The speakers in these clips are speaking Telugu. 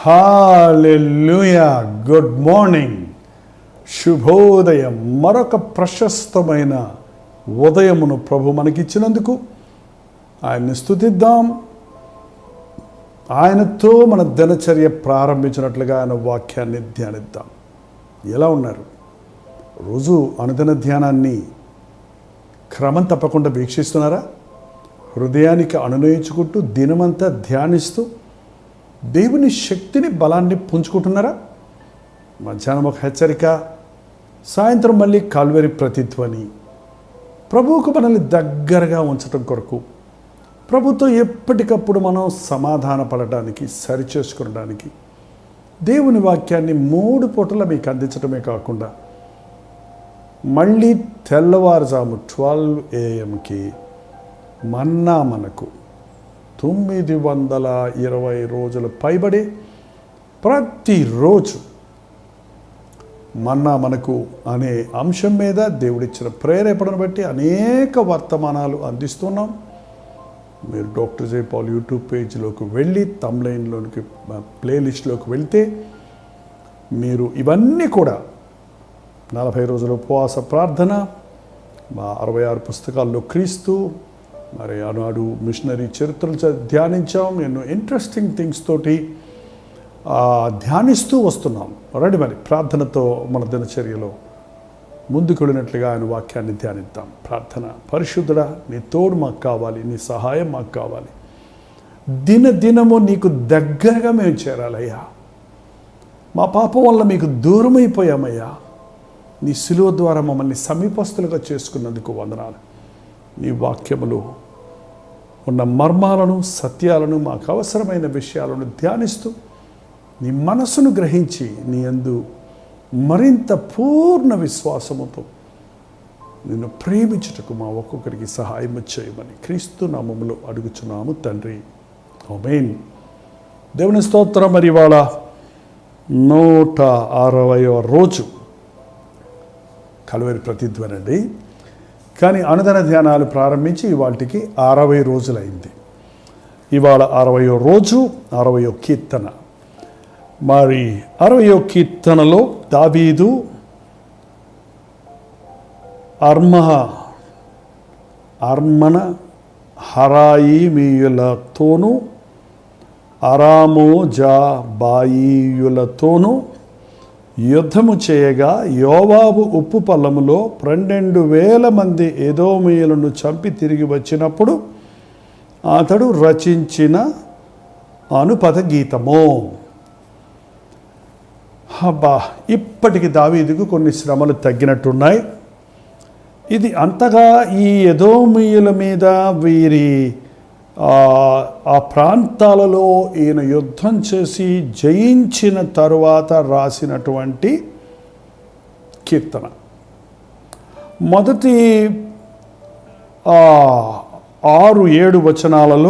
హాలెలుయా గుడ్ మార్నింగ్ శుభోదయం మరొక ప్రశస్తమైన ఉదయమును ప్రభు మనకిచ్చినందుకు ఆయన్ని స్తుతిద్దాం ఆయనతో మన దినచర్య ప్రారంభించినట్లుగా ఆయన వాక్యాన్ని ధ్యానిద్దాం ఎలా ఉన్నారు రోజు అనుదిన ధ్యానాన్ని క్రమం తప్పకుండా వీక్షిస్తున్నారా హృదయానికి అనునయించుకుంటూ దినమంతా ధ్యానిస్తూ దేవుని శక్తిని బలాన్ని పుంజుకుంటున్నారా మధ్యాహ్నం ఒక హెచ్చరిక సాయంత్రం మళ్ళీ కాల్వరి ప్రతిధ్వని ప్రభువుకు మనల్ని దగ్గరగా ఉంచటం కొరకు ప్రభుతో ఎప్పటికప్పుడు మనం సమాధాన పడటానికి సరిచేసుకోవడానికి దేవుని వాక్యాన్ని మూడు పూటల మీకు అందించడమే కాకుండా మళ్ళీ తెల్లవారుజాము ట్వెల్వ్ ఏఎంకి మన్నా మనకు తొమ్మిది వందల ఇరవై రోజులు పైబడి ప్రతిరోజు మన్నా మనకు అనే అంశం మీద దేవుడిచ్చిన ప్రేరేపణను బట్టి అనేక వర్తమానాలు అందిస్తున్నాం మీరు డాక్టర్ జై పాల్ యూట్యూబ్ పేజ్లోకి వెళ్ళి తమ్లైన్లోనికి ప్లేలిస్ట్లోకి వెళ్తే మీరు ఇవన్నీ కూడా నలభై రోజుల ఉపవాస ప్రార్థన మా అరవై ఆరు పుస్తకాల్లో క్రీస్తు మరి ఆనాడు మిషనరీ చరిత్రలు చ- ధ్యానించాం ఎన్నో ఇంట్రెస్టింగ్ థింగ్స్ తోటి ఆ, ధ్యానిస్తూ వస్తున్నాం రండి మరి ప్రార్థనతో మన దినచర్యలో ముందుకు వెళ్ళినట్లుగా ఆయన వాక్యాన్ని ధ్యానిద్దాం ప్రార్థన పరిశుద్ధుడా నీ తోడు మాకు కావాలి నీ సహాయం మాకు కావాలి దిన దినము నీకు దగ్గరగా మేము చేరాలయ్యా మా పాపం వల్ల మీకు దూరమైపోయామయ్యా నీ సిలువ ద్వారా మమ్మల్ని సమీపస్తులుగా చేసుకున్నందుకు వందనాలు నీ వాక్యములు ఉన్న మర్మాలను సత్యాలను మాకు అవసరమైన విషయాలను ధ్యానిస్తూ నీ మనసును గ్రహించి నీ అందు మరింత పూర్ణ విశ్వాసముతో నిన్ను ప్రేమించుటకు మా ఒక్కొక్కరికి సహాయం చేయమని క్రీస్తు నామములో అడుగుచున్నాము తండ్రి ఆమేన్ దేవుని స్తోత్రం మరి ఇవాళ నూట అరవయవ రోజు కలువరి ప్రతిధ్వనండి కానీ అనుదన ధ్యానాలు ప్రారంభించి ఇవాటికి అరవై రోజులైంది ఇవాళ అరవయో రోజు అరవయో కీర్తన మరి అరవయో కీర్తనలో దావీదు అర్మహ అర్మన హరాయిమీయులతోనూ అరామో జా బాయియులతోనూ యుద్ధము చేయగా యోవాబు ఉప్పు పల్లములో పన్నెండు వేల మంది ఏదోమీయులను చంపి తిరిగి వచ్చినప్పుడు అతడు రచించిన అనుపద గీతము అబ్బా ఇప్పటికి దావీదుకు కొన్ని శ్రమలు తగ్గినట్టున్నాయి ఇది అంతగా ఈ ఎదోమీయుల మీద వీరి ఆ, ఆ ప్రాంతాలలో ఈయన యుద్ధం చేసి జయించిన తరువాత రాసినటువంటి కీర్తన మొదటి ఆ, ఆరు ఏడు వచనాలలో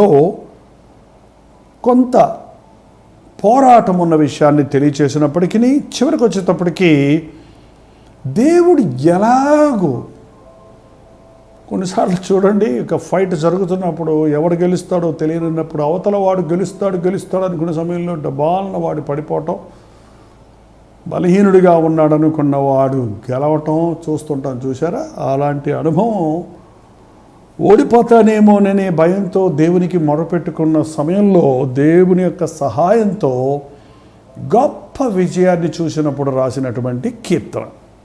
కొంత పోరాటం ఉన్న విషయాన్ని తెలియచేసినప్పటికీ చివరికి వచ్చేటప్పటికీ దేవుడు ఎలాగో కొన్నిసార్లు చూడండి ఒక ఫైట్ జరుగుతున్నప్పుడు ఎవడు గెలుస్తాడో తెలియనప్పుడు అవతల వాడు గెలుస్తాడు గెలుస్తాడు అనుకున్న సమయంలో డబాలన వాడు పడిపోవటం బలహీనుడిగా ఉన్నాడు అనుకున్న వాడు గెలవటం చూస్తుంటాం చూసారా అలాంటి అనుభవం ఓడిపోతానేమోననే భయంతో దేవునికి మొరపెట్టుకున్న సమయంలో దేవుని యొక్క సహాయంతో గొప్ప విజయాన్ని చూసినప్పుడు రాసినటువంటి కీర్తన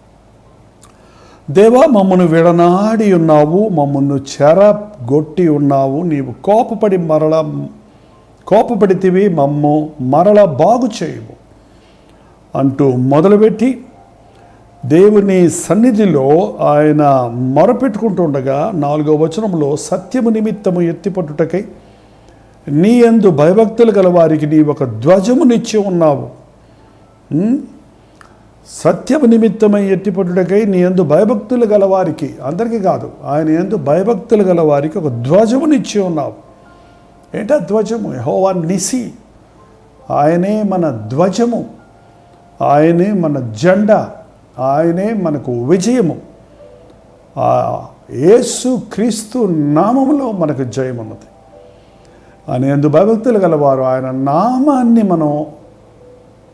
దేవా మమ్మను విడనాడి ఉన్నావు మమ్మను చెరగొట్టి ఉన్నావు నీవు కోపపడి మరల కోపపడితివి మమ్ము మరల బాగు చేయము అంటూ మొదలుపెట్టి దేవుని సన్నిధిలో ఆయన మొరపెట్టుకుంటుండగా నాలుగో వచనంలో సత్యము నిమిత్తము ఎత్తిపట్టుటకై నీ యందు భయభక్తులు గల వారికి నీ ఒక ధ్వజమునిచ్చి ఉన్నావు ఉం? సత్యము నిమిత్తమై ఎట్టిపట్టుటకై నీ యందు భయభక్తులు గల వారికి అందరికీ కాదు ఆయన యందు భయభక్తులు గల వారికి ఒక ధ్వజమునిచ్చి ఉన్నావు ఏంటా ధ్వజము యెహోవా నిసి ఆయనే మన ధ్వజము ఆయనే మన జెండా ఆయనే మనకు విజయము ఆ యేసు క్రీస్తు నామములో మనకు జయం ఉన్నది అని ఎందు భయభక్తులు గలవారు ఆయన నామాన్ని మనం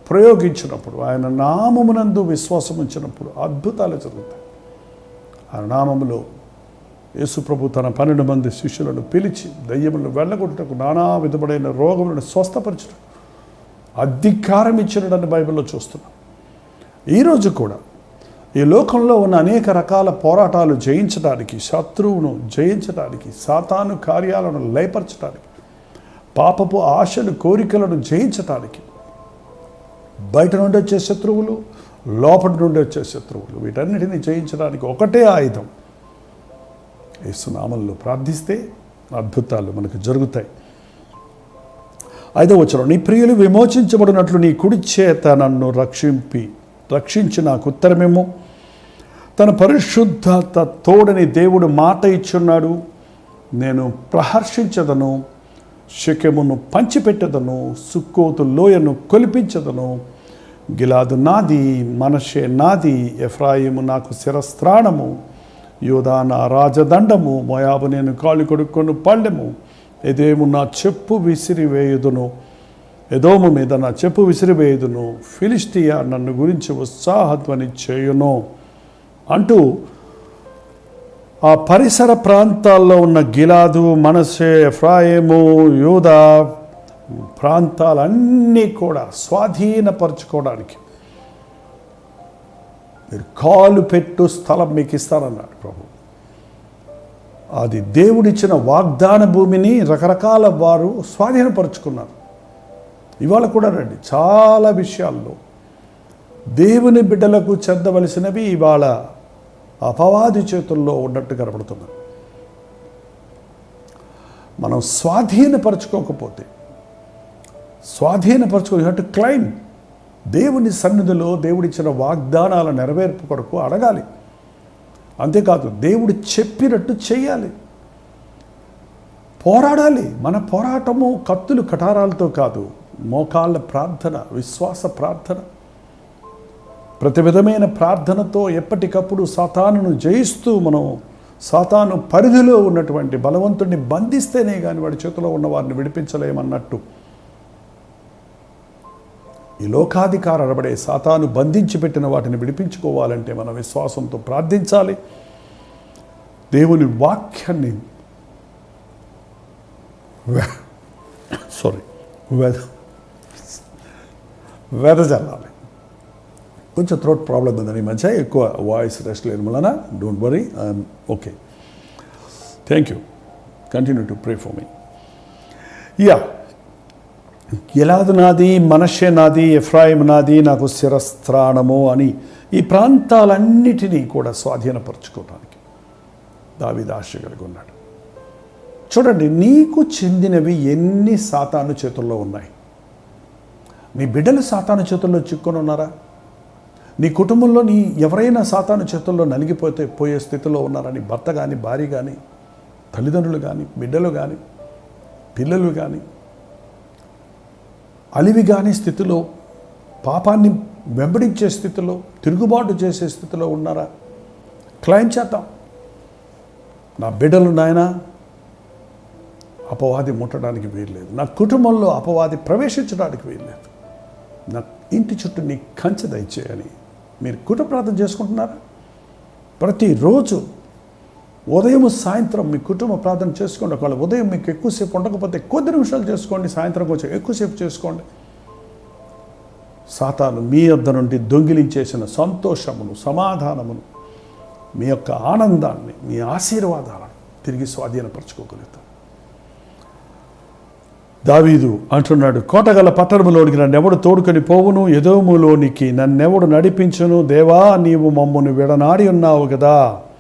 ప్రయోగించినప్పుడు ఆయన నామమునందు విశ్వాసం ఉంచినప్పుడు అద్భుతాలు జరుగుతాయి ఆ నామములో యేసుప్రభు తన పన్నెండు మంది శిష్యులను పిలిచి దయ్యములను వెళ్ళగొట్టుటకు నానా విధములైన రోగములను స్వస్థపరచడం అధికారం ఇచ్చినడని బైబిల్లో చూస్తున్నాం ఈరోజు కూడా ఈ లోకంలో ఉన్న అనేక రకాల పోరాటాలు జయించడానికి శత్రువును జయించడానికి సాతాను కార్యాలను లయపరచడానికి పాపపు ఆశలు కోరికలను జయించడానికి బయట నుండి వచ్చే శత్రువులు లోపల నుండి వచ్చే శత్రువులు వీటన్నిటిని జయించడానికి ఒకటే ఆయుధం యేసునామంలో ప్రార్థిస్తే అద్భుతాలు మనకు జరుగుతాయి ఐదో వచ్చిన నీ ప్రియులు విమోచించబడినట్లు నీ కుడి చేత నన్ను రక్షింపి రక్షించి నాకు ఉత్తరమేమో తన పరిశుద్ధత తోడని దేవుడు మాట ఇచ్చున్నాడు నేను ప్రహర్షించదను శకెమును పంచిపెట్టదను సుక్కోతు లోయను కొలిపించదను గిలాదు నాది మనషే నాది ఎఫ్రాయిము నాకు శిరస్త్రాణము యోధా నా రాజదండము మోయాబు నేను కాళ్ళు కొడుక్కొని పళ్ళెము ఎదేము నా చెప్పు విసిరివేయుదును ఎదోము మీద నా చెప్పు విసిరివేయుదును ఫిలిస్టియా నన్ను గురించి ఉత్సాహధ్వని చేయును అంటూ ఆ పరిసర ప్రాంతాల్లో ఉన్న గిలాదు మనసే ఎఫ్రాయిము యూదా ప్రాంతాలన్నీ కూడా స్వాధీనపరచుకోవడానికి మీరు కాలు పెట్టు స్థలం మీకు ఇస్తానన్నాడు ప్రభు అది దేవుడిచ్చిన వాగ్దాన భూమిని రకరకాల వారు స్వాధీనపరుచుకున్నారు ఇవాళ కూడా రండి చాలా విషయాల్లో దేవుని బిడ్డలకు చెందవలసినవి ఇవాళ అపవాది చేతుల్లో ఉన్నట్టు కనపడుతుంది మనం స్వాధీనపరచుకోకపోతే స్వాధీనపరచుకో యూ టు క్లైమ్ దేవుని సన్నిధిలో దేవుడిచ్చిన వాగ్దానాల నెరవేర్పు కొరకు అడగాలి అంతేకాదు దేవుడు చెప్పినట్టు చేయాలి పోరాడాలి మన పోరాటము కత్తులు కటారాలతో కాదు మోకాళ్ళ ప్రార్థన విశ్వాస ప్రార్థన ప్రతి విధమైన ప్రార్థనతో ఎప్పటికప్పుడు సాతానును జయిస్తూ మనం సాతాను పరిధిలో ఉన్నటువంటి బలవంతుడిని బంధిస్తేనే కానీ వాడి చేతిలో ఉన్న వారిని విడిపించలేమన్నట్టు ఈ లోకాధికార అనబడే సాతాను బంధించి పెట్టిన వాటిని విడిపించుకోవాలంటే మన విశ్వాసంతో ప్రార్థించాలి దేవుని వాక్యాన్ని సారీ వెద వెదజల్లాలి కొంచెం థ్రోట్ ప్రాబ్లం ఉందని ఈ మధ్య ఎక్కువ వాయిస్ రెస్ట్ లేని వలన don't worry I'm okay thank you continue to pray for me యా ఎలాదు నాది మనషే నాది ఎఫ్రాయిం నాది నాకు శిరస్త్రాణము అని ఈ ప్రాంతాలన్నిటినీ కూడా స్వాధీనపరచుకోవడానికి దావిద ఆశ కలిగి ఉన్నాడు చూడండి నీకు చెందినవి ఎన్ని సాతాను చేతుల్లో ఉన్నాయి నీ బిడ్డలు సాతాను చేతుల్లో చిక్కుని ఉన్నారా నీ కుటుంబంలో నీ ఎవరైనా సాతాను చేతుల్లో నలిగిపోతే పోయే స్థితిలో ఉన్నారా నీ భర్త కానీ భార్య కానీ తల్లిదండ్రులు కానీ బిడ్డలు కానీ పిల్లలు కానీ అలివి కాని స్థితిలో పాపాన్ని వెంబడించే స్థితిలో తిరుగుబాటు చేసే స్థితిలో ఉన్నారా క్లైమ్ చేద్దాం నా బిడ్డలు నాయన అపవాది ముట్టడానికి వీల్లేదు నా కుటుంబంలో అపవాది ప్రవేశించడానికి వీల్లేదు నా ఇంటి చుట్టూ నీ కంచె దయచేయని మీరు కుటుంబ ప్రార్థన చేసుకుంటున్నారా ప్రతిరోజు ఉదయం సాయంత్రం మీ కుటుంబ ప్రార్థన చేసుకోండి ఒకవేళ ఉదయం మీకు ఎక్కువసేపు ఉండకపోతే కొద్ది నిమిషాలు చేసుకోండి సాయంత్రం కొంచెం ఎక్కువసేపు చేసుకోండి సాతాను మీ వద్ద నుండి దొంగిలించేసిన సంతోషమును సమాధానమును మీ యొక్క ఆనందాన్ని మీ ఆశీర్వాదాలను తిరిగి స్వాధీనపరచుకోగలుగుతాం దావీదు అంటున్నాడు కోటగల పట్టణములోనికి నన్నెవడు తోడుకొని పోవును ఎదోములోనికి నన్నెవడు నడిపించును దేవా నీవు మమ్మను విడనాడి ఉన్నావు కదా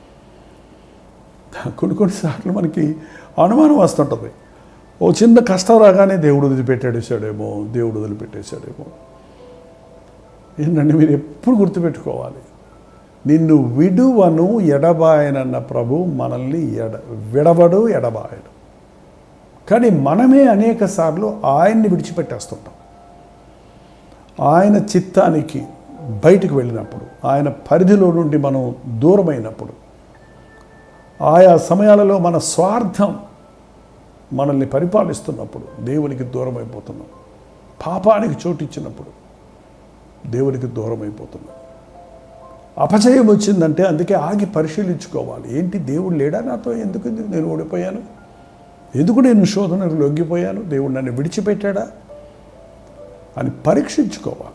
కొన్ని కొన్నిసార్లు మనకి అనుమానం వస్తుంటుంది ఓ చిన్న కష్టం రాగానే దేవుడు వదిలిపెట్టేసాడేమో దేవుడు వదిలిపెట్టేశాడేమో ఏంటంటే మీరు ఎప్పుడు గుర్తుపెట్టుకోవాలి నిన్ను విడువను ఎడబాయనన్న ప్రభు మనల్ని ఎడ విడవడు ఎడబాయడు కానీ మనమే అనేక సార్లు ఆయన్ని విడిచిపెట్టేస్తుంటాం ఆయన చిత్తానికి బయటకు వెళ్ళినప్పుడు ఆయన పరిధిలో నుండి మనం దూరమైనప్పుడు ఆయా సమయాలలో మన స్వార్థం మనల్ని పరిపాలిస్తున్నప్పుడు దేవునికి దూరం అయిపోతున్నాం పాపానికి చోటిచ్చినప్పుడు దేవునికి దూరం అయిపోతున్నాం అపజయం వచ్చిందంటే అందుకే ఆగి పరిశీలించుకోవాలి ఏంటి దేవుడు లేడా నాతో ఎందుకు ఎందుకు నేను ఓడిపోయాను ఎందుకు నేను శోధనకు లొంగిపోయాను దేవుడు నన్ను విడిచిపెట్టాడా అని పరీక్షించుకోవాలి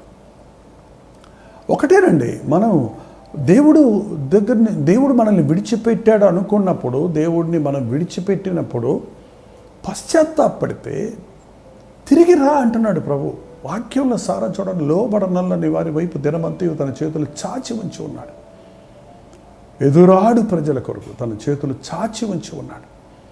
ఒకటేనండి మనం దేవుడు దగ్గరని దేవుడు మనల్ని విడిచిపెట్టాడు అనుకున్నప్పుడు దేవుడిని మనం విడిచిపెట్టినప్పుడు పశ్చాత్తాపడితే తిరిగి రా అంటున్నాడు ప్రభు వాక్యంలో సారా చూడండి లోబడనల్లని వారి వైపు దినమంతయు తన చేతులు చాచి ఉంచి ఉన్నాడు ఎదురాడు ప్రజల కొరకు తన చేతులు చాచి ఉంచి ఉన్నాడు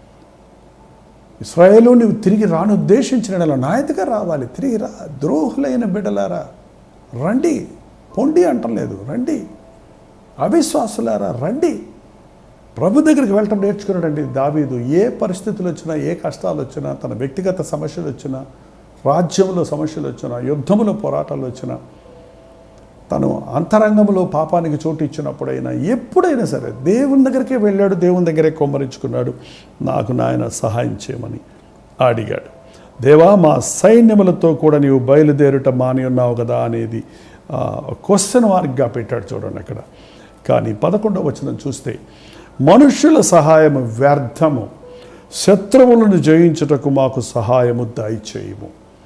ఇస్రాయేలు నువ్వు తిరిగి రాను ఉద్దేశించిన నెల నాయతగా రావాలి తిరిగి రా ద్రోహులైన బిడ్డలారా రండి పొండి అంటలేదు రండి అవిశ్వాసులారా రండి ప్రభు దగ్గరికి వెళ్ళటం నేర్చుకున్నాడండి దావీదు ఏ పరిస్థితులు వచ్చినా ఏ కష్టాలు వచ్చినా తన వ్యక్తిగత సమస్యలు వచ్చినా రాజ్యంలో సమస్యలు వచ్చినా యుద్ధములో పోరాటాలు వచ్చినా తను అంతరంగంలో పాపానికి చోటు ఇచ్చినప్పుడైనా ఎప్పుడైనా సరే దేవుని దగ్గరికే వెళ్ళాడు దేవుని దగ్గరే కొమ్మరించుకున్నాడు నాకు నాయన సహాయం చేయమని అడిగాడు దేవా మా సైన్యములతో కూడా నీవు బయలుదేరుట మాని ఉన్నావు కదా అనేది క్వశ్చన్ మార్క్గా పెట్టాడు చూడండి అక్కడ కానీ పదకొండవ వచనం చూస్తే మనుష్యుల సహాయము వ్యర్థము శత్రువులను జయించుటకు మాకు సహాయము దయచేయము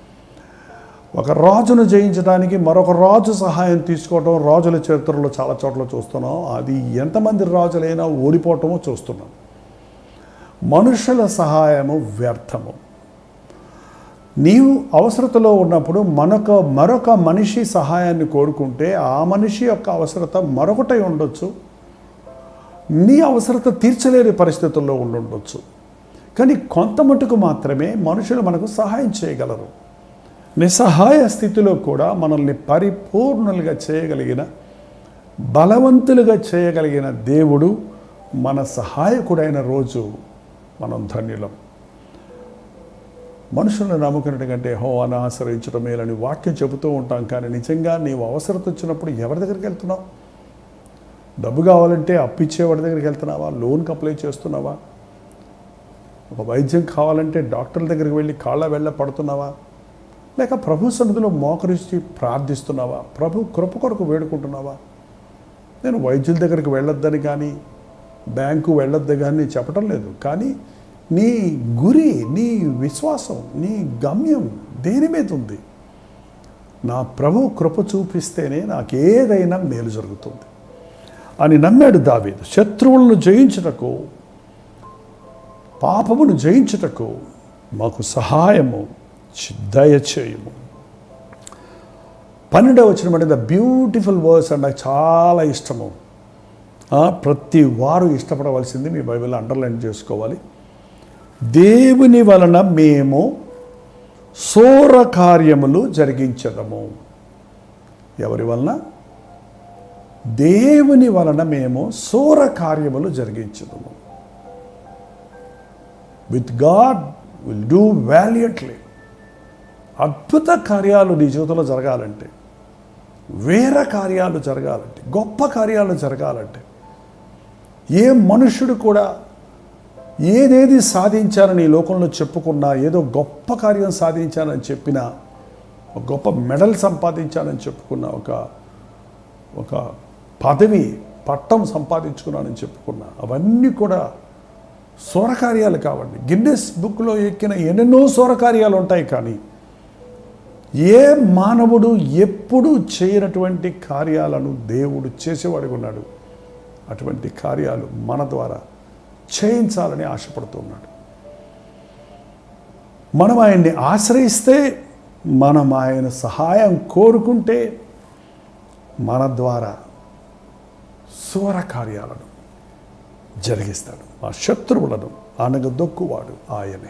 ఒక రాజును జయించడానికి మరొక రాజు సహాయం తీసుకోవటం రాజుల చరిత్రలో చాలా చోట్ల చూస్తున్నాం అది ఎంతమంది రాజులైనా ఓడిపోవటమో చూస్తున్నాం మనుషుల సహాయము వ్యర్థము నీవు అవసరతలో ఉన్నప్పుడు మనొక మరొక మనిషి సహాయాన్ని కోరుకుంటే ఆ మనిషి యొక్క అవసరత మరొకటై ఉండొచ్చు నీ అవసరత తీర్చలేని పరిస్థితుల్లో ఉండుండొచ్చు కానీ కొంత మటుకు మాత్రమే మనుషులు మనకు సహాయం చేయగలరు నిస్సహాయ స్థితిలో కూడా మనల్ని పరిపూర్ణులుగా చేయగలిగిన బలవంతులుగా చేయగలిగిన దేవుడు మన సహాయకుడైన రోజు మనం ధన్యులం మనుషులను నమ్ముకున్నట్టు కంటే హో అని ఆశ్రయించడం మేలని వాక్యం చెబుతూ ఉంటాం కానీ నిజంగా నీవు అవసరత వచ్చినప్పుడు ఎవరి దగ్గరికి వెళ్తున్నావు డబ్బు కావాలంటే అప్పిచ్చేవాడి దగ్గరికి వెళ్తున్నావా లోన్కి అప్లై చేస్తున్నావా ఒక వైద్యం కావాలంటే డాక్టర్ల దగ్గరికి వెళ్ళి కాళ్ళ వెళ్ళ పడుతున్నావా లేక ప్రభు సన్నిధిలో మోకరించి ప్రార్థిస్తున్నావా ప్రభు కృప కొరకు వేడుకుంటున్నావా నేను వైద్యుల దగ్గరికి వెళ్ళొద్దని కానీ బ్యాంకు వెళ్ళొద్దు కానీ చెప్పడం లేదు కానీ నీ గురి నీ విశ్వాసం నీ గమ్యం దేని మీద ఉంది నా ప్రభు కృప చూపిస్తేనే నాకు ఏదైనా మేలు జరుగుతుంది అని నమ్మాడు దావీదు శత్రువులను జయించుటకు పాపమును జయించుటకు మాకు సహాయము దయచేయము పన్నెండవ వచ్చిన ద బ్యూటిఫుల్ వర్డ్స్ అంటే నాకు చాలా ఇష్టము ప్రతి వారు ఇష్టపడవలసింది మీ బైబిల్ అండర్లైన్ చేసుకోవాలి దేవుని వలన మేము సోర కార్యములు జరిగించదము ఎవరి వలన దేవుని వలన మేము సోర కార్యములు జరిగించదము with God will do valiantly అద్భుత కార్యాలు నీ జీవితంలో జరగాలంటే వేరే కార్యాలు జరగాలంటే గొప్ప కార్యాలు జరగాలంటే ఏ మనుషుడు కూడా ఏదేది సాధించాలని ఈ లోకంలో చెప్పుకున్నా ఏదో గొప్ప కార్యం సాధించానని చెప్పిన ఒక గొప్ప మెడల్ సంపాదించానని చెప్పుకున్న ఒక ఒక పదవి పట్టం సంపాదించుకున్నానని చెప్పుకున్నా అవన్నీ కూడా సోరకార్యాలు కావండి గిన్నెస్ బుక్లో ఎక్కిన ఎన్నెన్నో సోరకార్యాలు ఉంటాయి కానీ ఏ మానవుడు ఎప్పుడు చేయనటువంటి కార్యాలను దేవుడు చేసేవాడిగా ఉన్నాడు అటువంటి కార్యాలు మన ద్వారా చేయించాలని ఆశపడుతున్నాడు మనం ఆయన్ని ఆశ్రయిస్తే మనం ఆయన సహాయం కోరుకుంటే మన ద్వారా సూర కార్యాలను జరిగిస్తాడు ఆ శత్రువులను అనగదొక్కువాడు ఆయనే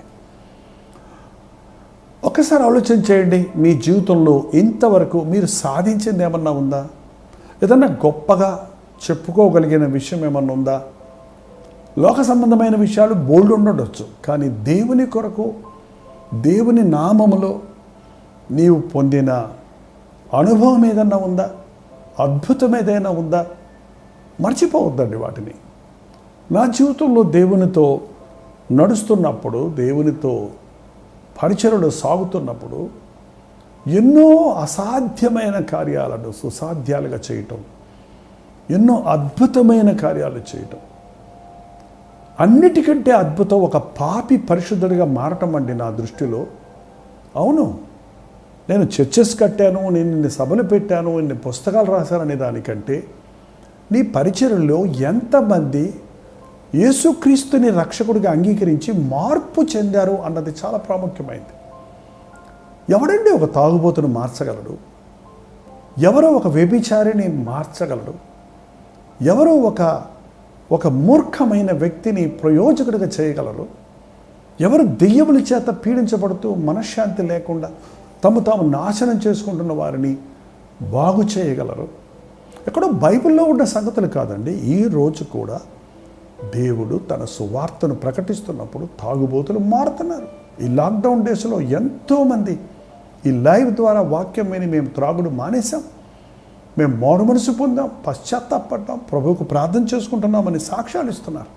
ఒకసారి ఆలోచన చేయండి మీ జీవితంలో ఇంతవరకు మీరు సాధించింది ఏమన్నా ఉందా ఏదన్నా గొప్పగా చెప్పుకోగలిగిన విషయం ఏమన్నా ఉందా లోక సంబంధమైన విషయాలు బోల్డ్ ఉండొచ్చు కానీ దేవుని కొరకు దేవుని నామములో నీవు పొందిన అనుభవం ఏదన్నా ఉందా అద్భుతం ఏదైనా ఉందా మర్చిపోవద్దండి వాటిని నా జీవితంలో దేవునితో నడుస్తున్నప్పుడు దేవునితో పరిచయలో సాగుతున్నప్పుడు ఎన్నో అసాధ్యమైన కార్యాలను సుసాధ్యాలుగా చేయటం ఎన్నో అద్భుతమైన కార్యాలు చేయటం అన్నిటికంటే అద్భుతం ఒక పాపి పరిశుద్ధుడిగా మారటం అండి నా దృష్టిలో అవును నేను చర్చెస్ కట్టాను నేను ఇన్ని సభలు పెట్టాను ఇన్ని పుస్తకాలు రాశాననే దానికంటే నీ పరిచయంలో ఎంతమంది యేసుక్రీస్తుని రక్షకుడిగా అంగీకరించి మార్పు చెందారు అన్నది చాలా ప్రాముఖ్యమైంది ఎవడండి ఒక తాగుబోతును మార్చగలడు ఎవరో ఒక వ్యభిచారిని మార్చగలడు ఎవరో ఒక ఒక మూర్ఖమైన వ్యక్తిని ప్రయోజకుడిగా చేయగలరు ఎవరు దెయ్యముల చేత పీడించబడుతూ మనశ్శాంతి లేకుండా తమ తాము నాశనం చేసుకుంటున్న వారిని బాగు చేయగలరు ఎక్కడో బైబిల్లో ఉన్న సంగతులు కాదండి ఈ రోజు కూడా దేవుడు తన సువార్తను ప్రకటిస్తున్నప్పుడు తాగుబోతులు మారుతున్నారు ఈ లాక్డౌన్ డేస్లో ఎంతోమంది ఈ లైవ్ ద్వారా వాక్యం విని మేము త్రాగుడు మానేశాం మేము మారు మనసు పొందాం పశ్చాత్తాపడ్డాం ప్రభువుకు ప్రార్థన చేసుకుంటున్నామని సాక్ష్యాలు ఇస్తున్నారు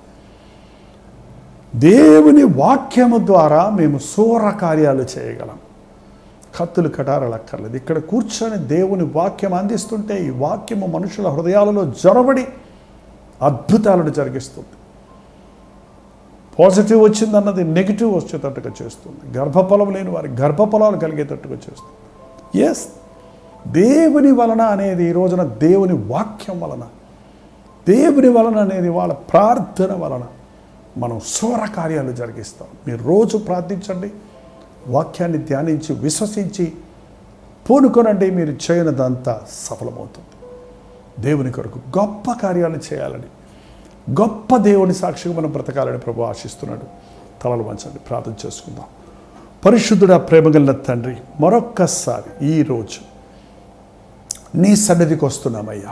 దేవుని వాక్యము ద్వారా మేము సూర కార్యాలు చేయగలం కత్తులు కటారాలు అక్కర్లేదు ఇక్కడ కూర్చొని దేవుని వాక్యం అందిస్తుంటే ఈ వాక్యము మనుషుల హృదయాలలో జొరబడి అద్భుతాలను జరిగిస్తుంది పాజిటివ్ వచ్చిందన్నది నెగిటివ్ వచ్చేటట్టుగా చేస్తుంది గర్భఫలం లేని వారి గర్భఫలాలు కలిగేటట్టుగా చేస్తుంది ఎస్ దేవుని వలన అనేది ఈ రోజున దేవుని వాక్యం వలన దేవుని వలన అనేది వాళ్ళ ప్రార్థన వలన మనం సూర కార్యాలు జరిగిస్తాం మీరు రోజు ప్రార్థించండి వాక్యాన్ని ధ్యానించి విశ్వసించి పూనుకొనండి మీరు చేయనదంతా సఫలమవుతుంది దేవుని కొరకు గొప్ప కార్యాలు చేయాలని గొప్ప దేవుని సాక్షిగా మనం బ్రతకాలని ప్రభు ఆశిస్తున్నాడు తలలు వంచండి ప్రార్థన చేసుకుందాం పరిశుద్ధుడ ప్రేమగల తండ్రి మరొక్కసారి ఈరోజు నీ సన్నిధికి వస్తున్నామయ్యా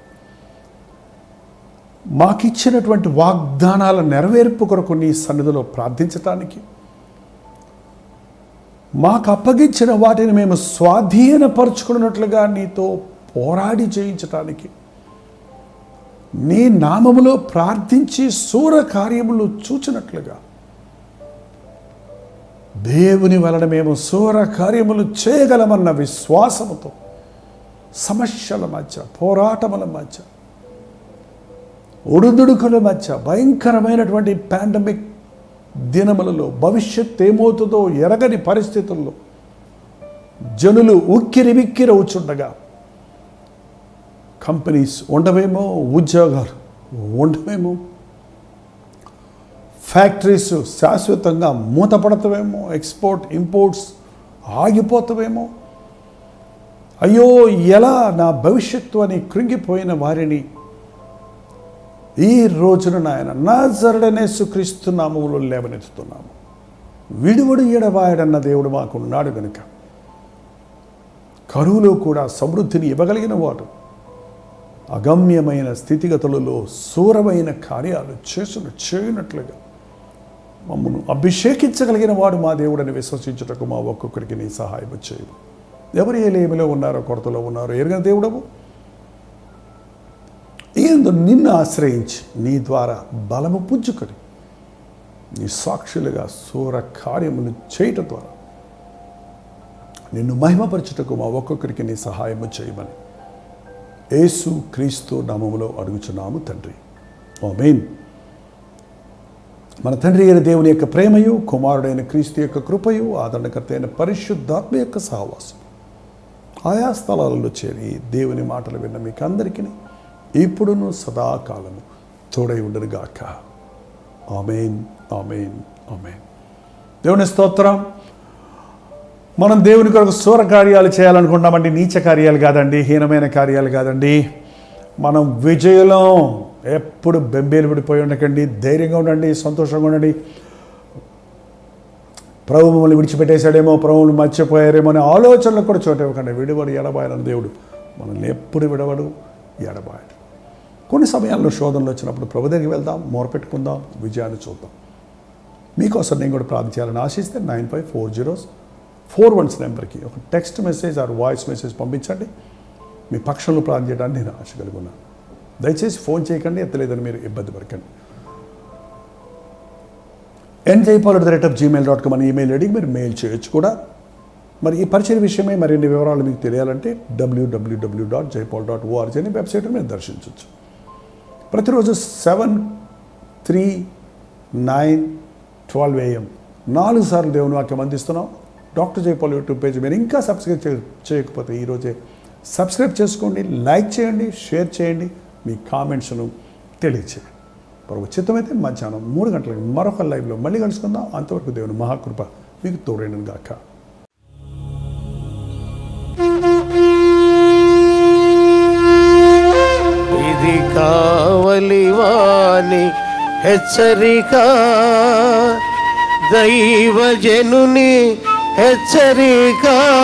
మాకిచ్చినటువంటి వాగ్దానాల నెరవేర్పు కొరకు నీ సన్నిధిలో ప్రార్థించటానికి మాకు అప్పగించిన వాటిని మేము స్వాధీనపరుచుకున్నట్లుగా నీతో పోరాడి చేయించటానికి నీ నామములో ప్రార్థించి సూర కార్యములు చూచినట్లుగా దేవుని వలన మేము సూర కార్యములు చేయగలమన్న విశ్వాసముతో సమస్యల మధ్య పోరాటముల మధ్య ఒడుదుడుకుల మధ్య భయంకరమైనటువంటి పాండమిక్ దినములలో భవిష్యత్ ఏమవుతుందో ఎరగని పరిస్థితుల్లో జనులు ఉక్కిరి విక్కిరి అవుచుండగా కంపెనీస్ ఉండవేమో ఉద్యోగాలు ఉండవేమో ఫ్యాక్టరీస్ శాశ్వతంగా మూతపడతావేమో ఎక్స్పోర్ట్ ఇంపోర్ట్స్ ఆగిపోతావేమో అయ్యో ఎలా నా భవిష్యత్తు అని కృంగిపోయిన వారిని ఈ రోజున నాయన నాజరుడనేసు క్రీస్తు నామములో లేవనెత్తుతున్నాము విడువడు ఎడవాయడన్న దేవుడు మాకున్నాడు గనుక కరువులో కూడా సమృద్ధిని ఇవ్వగలిగిన వాడు అగమ్యమైన స్థితిగతులలో సూరమైన కార్యాలు చేసును చేయనట్లుగా మమ్మను అభిషేకించగలిగిన వాడు మా దేవుడని విశ్వసించుటకు మా ఒక్కొక్కరికి నీ సహాయం చేయవు ఎవరు ఏ లేమిలో ఉన్నారో కొరతలో ఉన్నారో ఎరుగని దేవుడవు ఏందో నిన్ను ఆశ్రయించి నీ ద్వారా బలము పుంజుకొని నీ సాక్షులుగా సూర కార్యములు చేయటం ద్వారా నిన్ను మహిమపరచుటకు మా ఒక్కొక్కరికి నీ సహాయము చేయమని యేసు క్రీస్తు నామములో అడుగుచున్నాము తండ్రి ఆమేన్ మన తండ్రి అయిన దేవుని యొక్క ప్రేమయు కుమారుడైన క్రీస్తు యొక్క కృపయు ఆదరణకర్త అయిన పరిశుద్ధాత్మ యొక్క సహవాసం ఆయా స్థలాలలో చేరి దేవుని మాటలు విన్న మీకు అందరికీ ఇప్పుడును సదాకాలము తోడై ఉండనుగాక ఆమెన్ ఆమెన్ ఆమెన్ దేవుని స్తోత్రం మనం దేవుని కొరకు సూర కార్యాలు చేయాలనుకుంటామండి నీచ కార్యాలు కాదండి హీనమైన కార్యాలు కాదండి మనం విజయలం ఎప్పుడు బెంబేలు పడిపోయి ఉండకండి ధైర్యంగా ఉండండి సంతోషంగా ఉండండి ప్రభు మమ్మల్ని విడిచిపెట్టేశాడేమో ప్రభువులు మర్చిపోయారేమో అనే ఆలోచనలు కూడా చోట ఇవ్వకండి విడివడు ఎడబాయని దేవుడు మనల్ని ఎప్పుడు విడవడు ఎడబాయడు కొన్ని సమయాల్లో శోధనలు వచ్చినప్పుడు ప్రభు దగ్గరికి వెళ్దాం మొరపెట్టుకుందాం విజయాన్ని చూద్దాం మీకోసం నేను కూడా ప్రార్థించాలని ఆశిస్తే nine five four zeros four ones నెంబర్కి ఒక text message or voice message పంపించండి మీ పక్షంలో ప్రార్థన చేయడానికి నేను ఆశ కలిగి ఉన్నాను దయచేసి ఫోన్ చేయకండి ఎత్తలేదని మీరు ఇబ్బంది పడకండి N Jaipal the rate of Gmail dot com అనే ఈమెయిల్ ఐడికి మీరు మెయిల్ చేయొచ్చు కూడా మరి ఈ పరిచయ విషయమై మరిన్ని వివరాలు మీకు తెలియాలంటే WWW dot Jaipal dot ORG అనే వెబ్సైట్ని మీరు దర్శించవచ్చు ప్రతిరోజు seven three nine twelve AM నాలుగు సార్లు దేవుని వాక్యం అందిస్తున్నాం డాక్టర్ జైపాల్ యూట్యూబ్ పేజ్ మీరు ఇంకా సబ్స్క్రైబ్ చే చేయకపోతే ఈరోజే సబ్స్క్రైబ్ చేసుకోండి లైక్ చేయండి షేర్ చేయండి మీ కామెంట్స్ను తెలియచేయండి ప్రభు చిత్తమైతే మధ్యాహ్నం మూడు గంటలకు మరొక లైవ్లో మళ్ళీ కలుసుకుందాం అంతవరకు దేవుని మహాకృప మీకు తోడైన గాక ఇది కావలి వాణి హెచ్చరిక దైవజనుని హెచ్చరిక